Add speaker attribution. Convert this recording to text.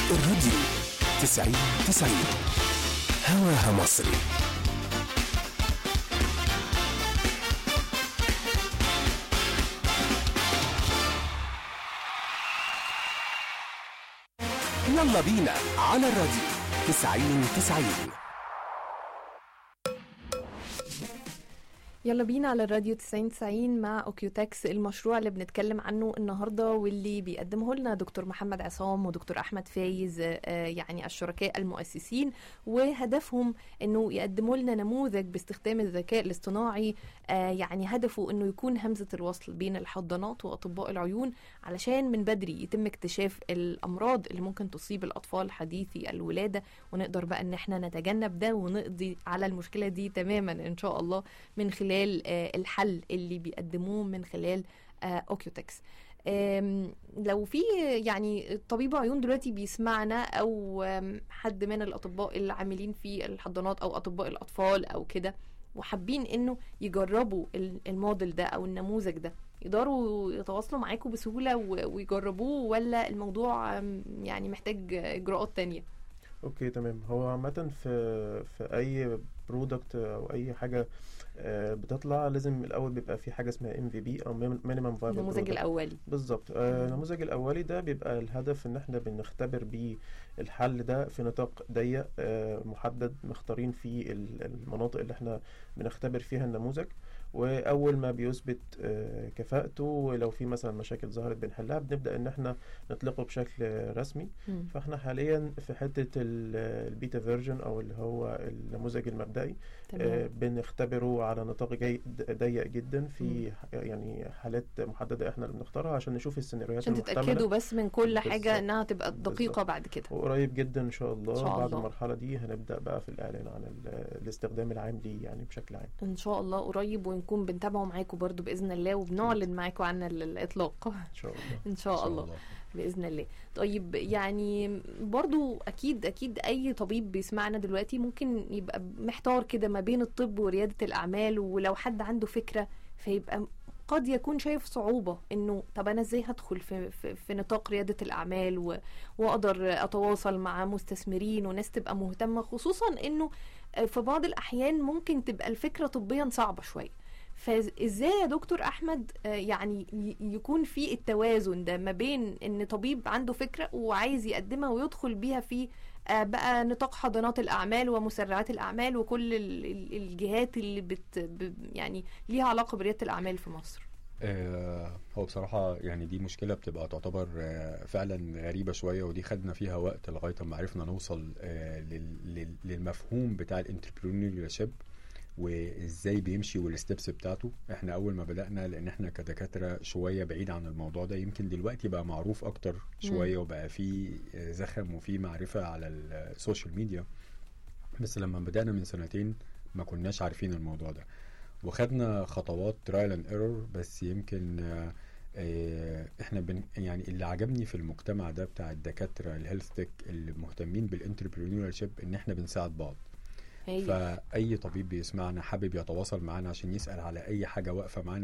Speaker 1: الراديو تسعين تسعين هواها مصري يلا بينا على الراديو تسعين تسعين
Speaker 2: يلا بينا على الراديو 90 90 مع اوكيوتكس المشروع اللي بنتكلم عنه النهارده واللي بيقدمه لنا دكتور محمد عصام ودكتور احمد فايز آه، يعني الشركاء المؤسسين وهدفهم انه يقدموا لنا نموذج باستخدام الذكاء الاصطناعي آه، يعني هدفه انه يكون همزه الوصل بين الحضانات واطباء العيون علشان من بدري يتم اكتشاف الامراض اللي ممكن تصيب الاطفال حديثي الولاده ونقدر بقى ان احنا نتجنب ده ونقضي على المشكله دي تماما ان شاء الله من خلال آه، الحل اللي بيقدموه من خلال آه، اوكيوتكس آم، لو في يعني طبيب عيون دلوقتي بيسمعنا او آم، حد من الاطباء اللي عاملين في الحضانات او اطباء الاطفال او كده وحابين انه يجربوا ال- الموديل ده او النموذج ده يقدروا يتواصلوا معاكم بسهوله و- ويجربوه ولا الموضوع آم، يعني محتاج اجراءات تانية
Speaker 3: اوكي تمام هو عامة في في أي برودكت أو أي حاجة آه، بتطلع لازم الأول بيبقى في حاجة اسمها ام في بي أو مينيمم فايبل
Speaker 2: النموذج الاولي
Speaker 3: بالظبط آه، النموذج الأولي ده بيبقى الهدف إن احنا بنختبر بيه الحل ده في نطاق ضيق آه، محدد مختارين فيه ال- المناطق اللي احنا بنختبر فيها النموذج وأول ما بيثبت آه، كفاءته ولو في مثلا مشاكل ظهرت بنحلها بنبدأ إن احنا نطلقه بشكل رسمي
Speaker 2: مم.
Speaker 3: فاحنا حاليا في حته ال- البيتا فيرجن او اللي هو النموذج المبدئي آه،
Speaker 2: تمام
Speaker 3: بنختبره على نطاق جاي ضيق جدا في ح- يعني حالات محدده احنا اللي بنختارها عشان نشوف السيناريوهات
Speaker 2: عشان
Speaker 3: المحتمله
Speaker 2: تتاكدوا بس من كل حاجه
Speaker 3: بالظبط.
Speaker 2: انها تبقى دقيقه
Speaker 3: بالظبط.
Speaker 2: بعد كده
Speaker 3: وقريب جدا ان شاء الله
Speaker 2: إن شاء
Speaker 3: بعد
Speaker 2: الله.
Speaker 3: المرحله دي هنبدا بقى في الاعلان عن ال- الاستخدام العام ليه يعني بشكل عام
Speaker 2: ان شاء الله قريب ونكون بنتابعه معاكم برضو باذن الله وبنعلن معاكم عن ال- الاطلاق
Speaker 3: ان شاء الله
Speaker 2: ان شاء الله باذن الله طيب يعني برضو اكيد اكيد اي طبيب بيسمعنا دلوقتي ممكن يبقى محتار كده ما بين الطب ورياده الاعمال ولو حد عنده فكره فيبقى قد يكون شايف صعوبة انه طب انا ازاي هدخل في, في, في نطاق ريادة الاعمال و, واقدر اتواصل مع مستثمرين وناس تبقى مهتمة خصوصا انه في بعض الاحيان ممكن تبقى الفكرة طبيا صعبة شوية فازاي يا دكتور احمد آه، يعني ي- يكون في التوازن ده ما بين ان طبيب عنده فكره وعايز يقدمها ويدخل بيها في آه، بقى نطاق حضانات الاعمال ومسرعات الاعمال وكل ال- ال- الجهات اللي بت ب- يعني ليها علاقه برياده الاعمال في مصر
Speaker 4: آه، هو بصراحة يعني دي مشكلة بتبقى تعتبر آه، فعلا غريبة شوية ودي خدنا فيها وقت لغاية ما عرفنا نوصل آه، لل- لل- للمفهوم بتاع الانتربرينور شيب وازاي بيمشي والستبس بتاعته احنا اول ما بدأنا لان احنا كدكاترة شوية بعيد عن الموضوع ده يمكن دلوقتي بقى معروف اكتر شوية وبقى في آه، زخم وفي معرفة على السوشيال ميديا بس لما بدأنا من سنتين ما كناش عارفين الموضوع ده وخدنا خطوات ترايل اند ايرور بس يمكن آه، آه، احنا بن يعني اللي عجبني في المجتمع ده بتاع الدكاتره الهيلث تك اللي مهتمين بالانتربرينور شيب ان احنا بنساعد بعض
Speaker 2: هي
Speaker 4: فاي طبيب بيسمعنا حابب يتواصل معانا عشان يسال على اي حاجه واقفه معانا